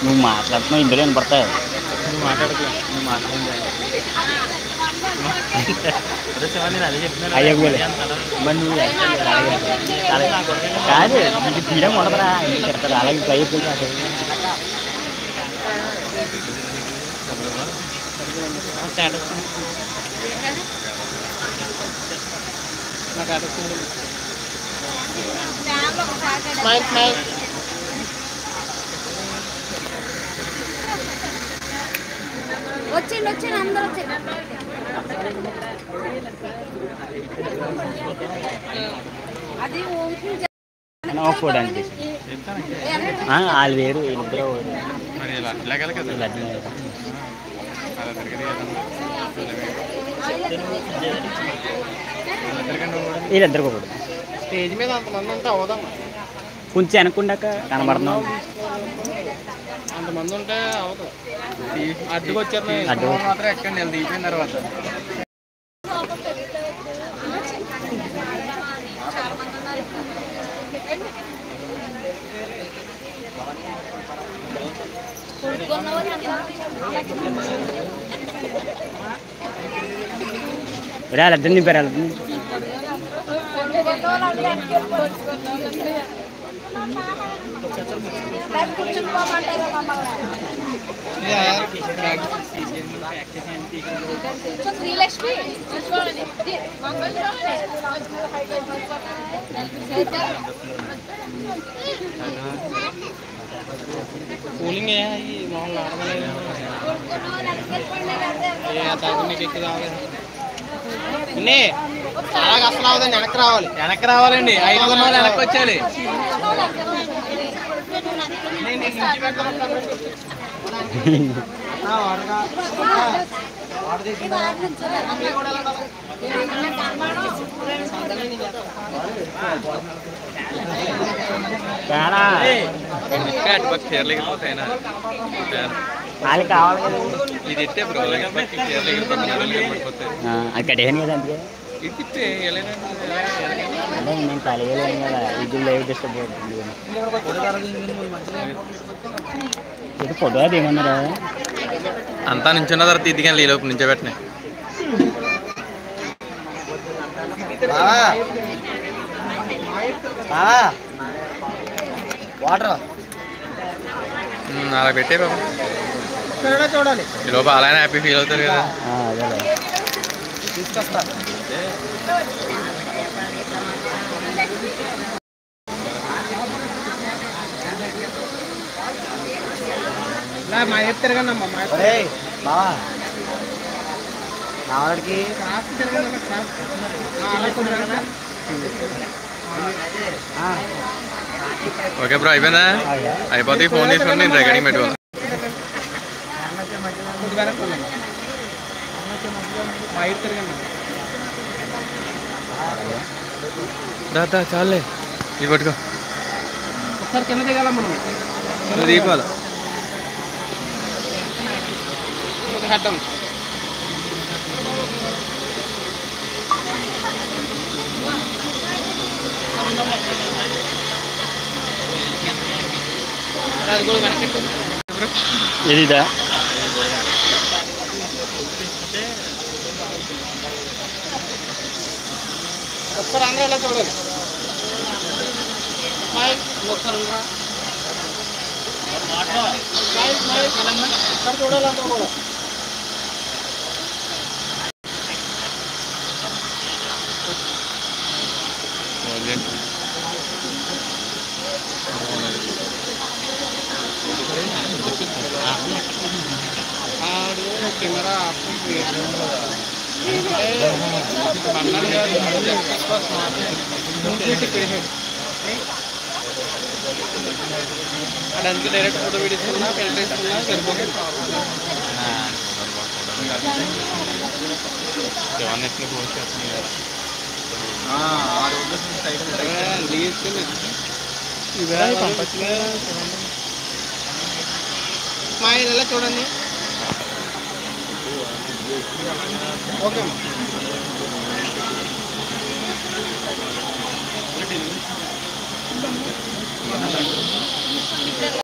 నువ్వు మాట్లాడుతున్నావు ఇందులో వినపడతాయి నువ్వు మాట్లాడకు నువ్వు మాట్లాడింది అదే శివ నేను అదే చెప్తున్నాను అయ్యకు పోలే. మరి నువ్వు అలాగే అలాగే కాదు నీకు తీయడం ఉండదురా ఎందుకు తిడతారు అలాగే ట్రై అయిపోయింది అసలు స్టేటస్ నాకు స్టేటస్ స్మైల్ స్మైల్ వచ్చిండు వచ్చిండు అందరూ వచ్చిండు అది ఊరికి ఆఫ్ ఫోర్డ్ అనిపిస్తుంది ఆ, వాళ్ళు వేరు వీళ్ళిద్దరు మరి ఇలా ఇలాగల కదా వీళ్ళ అలా తిరగదు కదా వీళ్ళిద్దరు ఒకడు స్టేజ్ మీద అంతమంది ఉంటే అవదమ్మా కొంచెం వెనక్కుండాక కనబడుతున్నావు అంతమంది ఉంటే అవదు అడ్డుకు వచ్చారు అడ్డు. మాత్రం ఎక్కండి వాళ్ళు దిగిపోయిన తర్వాత రా వాళ్ళిద్దరు నింపారు వాళ్ళిద్దరు శ్రీలక్ష్మి కూలింగ్ ఏ అయ్యి మామూలు నార్మల్ ఏ తాగు నీకు ఎక్కువ రావాలి ఇన్ని చాలా అసలు అవదండి వెనక్కి రావాలి వెనక్కి రావాలండి ఐదు ఉన్న వాళ్ళు వెనక్కి వచ్చేయాలి చాలా చీరలు వెళ్ళిపోతాయినా వాళ్ళు కావాలి కదా ఇది ఇట్టే బ్రో చీరలు వెళ్ళిపోతాయి ఆ, అది కట్టేసాను కదా అందుకే ఇది తిప్పే అదే నేను కలిగలేను కదా ఇది లైవ్ డిస్టర్బ్ అవుతుంది ఇది ఫోటో అది ఏమన్నారా అంతా నించున్న తర్వాత ఇదిగా ఈ లోపు నించోబెట్టినాయి వాటర్ అలా పెట్టే బాబు చూడాలి ఈ లోపు అలానే హ్యాపీ ఫీల్ అవుతారు కదా అదే తీసుకొస్తా మా ఎత్తు తిరగండి మా బావా నావాడికి ఓకే బ్రో అయిపోయిందా అయిపోతే ఫోన్ తీసుకొని నేను రికార్డింగ్ పెట్టుకోవాలి దాదా చాలే ఇది పట్టుకో ఒకసారి కింద దిగాల మనం నువ్వు దీపాలు అడ్డం అది కూడా వెనకెట్టు ఇదిదా ఒకసారి అందరూ ఎలా చూడాలి స్మైల్ ఒకసారి ఉండరా. స్మైల్ స్మైల్ ఒకసారి చూడాలి అందరూ కూడా ఆడు కెమెరా ఆఫ్ మన్నాడు అదంతా డైరెక్ట్ ఫోటో వీడిస్తున్నా ఫిల్టర్ ఇస్తున్నా సరిపోతుంది మా ఇదెలా చూడండి ఓకే అమ్మా